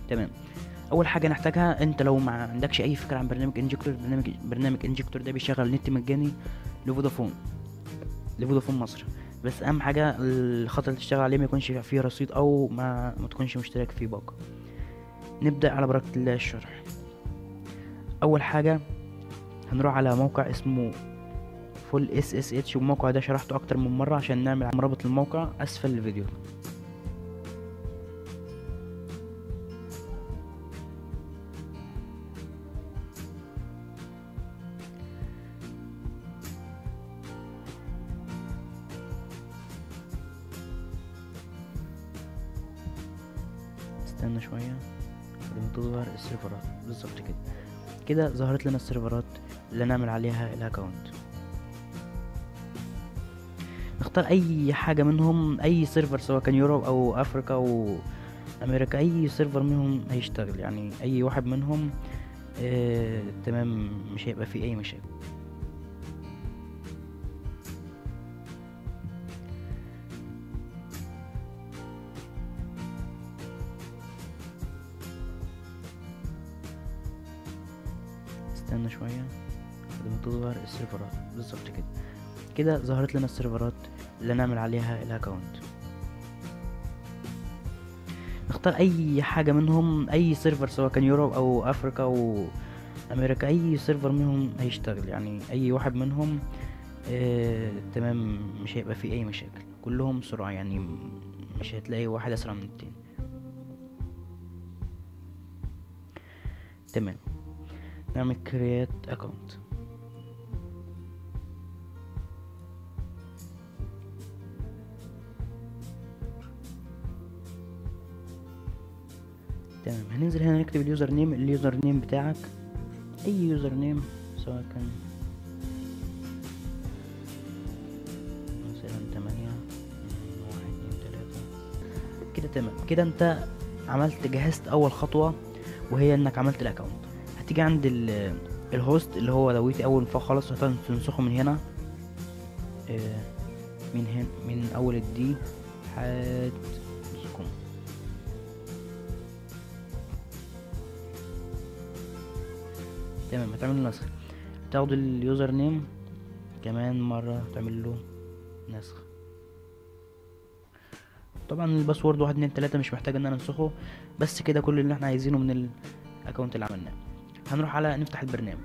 تمام اول حاجه نحتاجها انت لو ما عندكش اي فكره عن برنامج انجكتور برنامج برنامج انجكتور ده بيشغل نت مجاني لفودافون لفودافون مصر بس اهم حاجه الخط اللي تشتغل عليه ما يكونش فيه رصيد او ما ما تكونش مشترك فيه باقه نبدا على بركه الله الشرح اول حاجه هنروح على موقع اسمه فول اس اس اتش والموقع ده شرحته اكتر من مره عشان نعمل رابط الموقع اسفل الفيديو استنى شويه لما تظهر السيرفرات بالظبط كده كده ظهرت لنا السيرفرات اللي نعمل عليها الاكونت نختار اي حاجه منهم اي سيرفر سواء كان يوروب او افريكا او امريكا اي سيرفر منهم هيشتغل يعني اي واحد منهم آه تمام مش هيبقى فيه اي مشاكل استنى شويه لما تظهر السيرفرات بالظبط كده كده ظهرت لنا السيرفرات اللي نعمل عليها الاكونت نختار اي حاجه منهم اي سيرفر سواء كان يوروب او افريكا او امريكا اي سيرفر منهم هيشتغل يعني اي واحد منهم آه تمام مش هيبقى فيه اي مشاكل كلهم سرعه يعني مش هتلاقي واحد اسرع من التاني تمام نعمل create account تمام هننزل هنا نكتب اليوزر نيم اليوزر نيم بتاعك اي يوزر نيم سواء كان مثلا تمانية واحد اتنين تلاتة كده تمام كده انت عملت جهزت اول خطوة وهي انك عملت الاكونت هتيجي عند ال الهوست اللي هو دويتي اول ما خلاص هتنسخه من هنا آه، من هنا من اول الدي هتنسخه تمام هتعمل له نسخ تاخد اليوزر نيم كمان مرة تعمل له نسخ طبعا الباسورد واحد اتنين تلاتة مش محتاج ان انا انسخه بس كده كل اللي احنا عايزينه من الاكونت اللي عملناه هنروح على نفتح البرنامج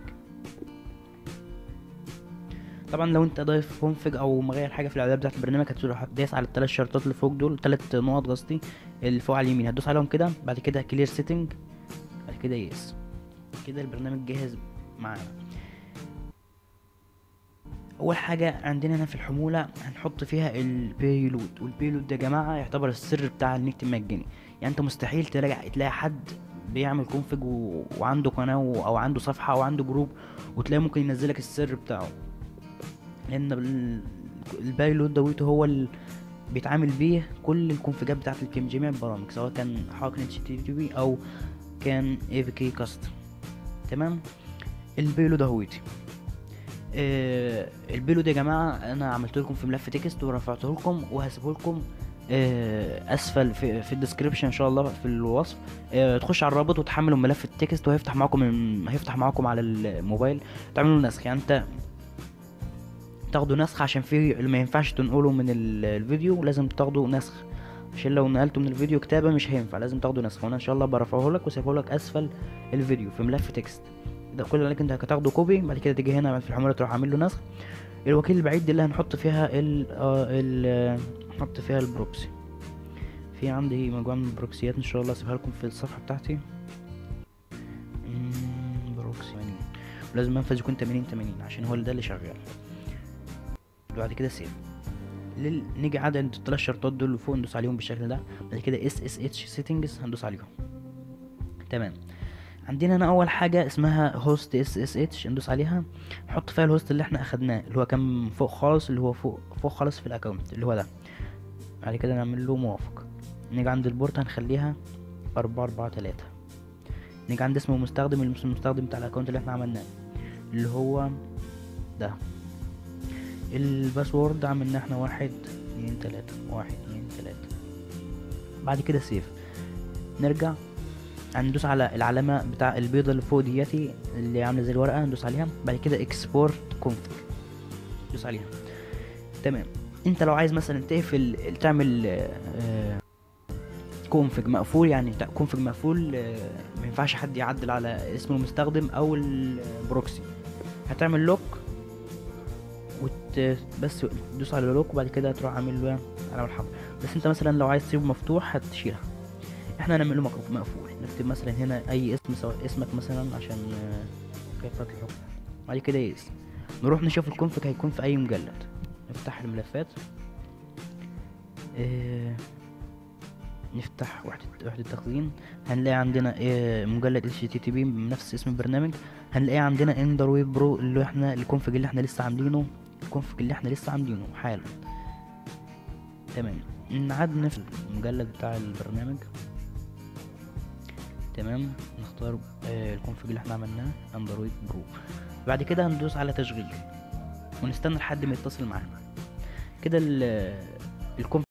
طبعا لو انت ضايف كونفج او مغير حاجه في الاعداد بتاعه البرنامج هتروح دايس على الثلاث شرطات اللي فوق دول ثلاث نقط قصدي اللي فوق على اليمين هتدوس عليهم كده بعد كده كلير سيتنج بعد كده يس كده البرنامج جاهز معانا اول حاجه عندنا هنا في الحموله هنحط فيها البيلود والبيلود ده يا جماعه يعتبر السر بتاع النت المجاني يعني انت مستحيل تلاقي تلاقي حد بيعمل كونفج و... وعنده قناه و... او عنده صفحه او عنده جروب وتلاقي ممكن ينزلك السر بتاعه لان ال... البايلود دوت هو ال... بيتعامل بيه كل الكونفجات بتاعت البي جميع البرامج سواء كان حاكم اتش تي تي بي او كان اي في كي كاست تمام البيلود اهوتي آه البيلود يا جماعه انا عملت لكم في ملف تكست ورفعته لكم وهسيبه لكم آه اسفل في, في الديسكريبشن ان شاء الله في الوصف آه تخش على الرابط وتحملوا ملف التكست وهيفتح معاكم من هيفتح معاكم على الموبايل تعملوا نسخ يعني انت تاخدوا نسخ عشان في اللي ما ينفعش تنقله من الفيديو لازم تاخدوا نسخ عشان لو نقلته من الفيديو كتابة مش هينفع لازم تاخده نسخ وانا ان شاء الله برفعه لك وسيبه لك اسفل الفيديو في ملف تكست ده كل اللي عليك انت هتاخده كوبي بعد كده تيجي هنا في الحمولة تروح عامل له نسخ الوكيل البعيد دي اللي هنحط فيها ال آه ال نحط فيها البروكسي في عندي مجموعة من البروكسيات ان شاء الله اسيبها لكم في الصفحة بتاعتي بروكسي 80 ولازم منفذ يكون 80 80 عشان هو ده اللي شغال بعد كده سيف لل... نيجي عاد عند الثلاث شرطات دول اللي فوق ندوس عليهم بالشكل ده بعد كده اس اس اتش سيتنجز هندوس عليهم تمام عندنا هنا اول حاجه اسمها هوست اس اس اتش ندوس عليها نحط فيها الهوست اللي احنا اخدناه اللي هو كان فوق خالص اللي هو فوق فوق خالص في الاكونت اللي هو ده بعد كده نعمل له موافق نيجي عند البورت هنخليها أربعة أربعة تلاتة نيجي عند اسم المستخدم اسم المستخدم بتاع الاكونت اللي احنا عملناه اللي هو ده الباسورد عملنا احنا واحد اتنين تلاتة واحد اتنين تلاتة بعد كده سيف نرجع هندوس على العلامة بتاع البيضة اللي فوق دياتي اللي عاملة زي الورقة ندوس عليها بعد كده اكسبورت كونفج دوس عليها تمام انت لو عايز مثلا تقفل تعمل كونفج مقفول يعني كونفج مقفول آه، ما ينفعش حد يعدل على اسم المستخدم او البروكسي هتعمل لوك وت... بس تدوس على لوك وبعد كده تروح عامل له علامة الحمراء بس انت مثلا لو عايز تسيبه مفتوح هتشيلها احنا هنعمله مق- مقفول نكتب مثلا هنا اي اسم سواء اسمك مثلا عشان آه، كيف الحكم بعد كده يس نروح نشوف الكونفج هيكون في اي مجلد نفتح الملفات اه نفتح وحدة وحدة تخزين هنلاقي عندنا اه مجلد HTTP بنفس اسم البرنامج هنلاقي عندنا اندر ويب برو اللي احنا الكونفج اللي احنا لسه عاملينه الكونفج اللي احنا لسه عاملينه حالا تمام نعاد نفس المجلد بتاع البرنامج تمام نختار آه الكونفج اللي احنا عملناه اندرويد برو بعد كده هندوس على تشغيل ونستنى لحد ما يتصل معانا كده ال- الكونفج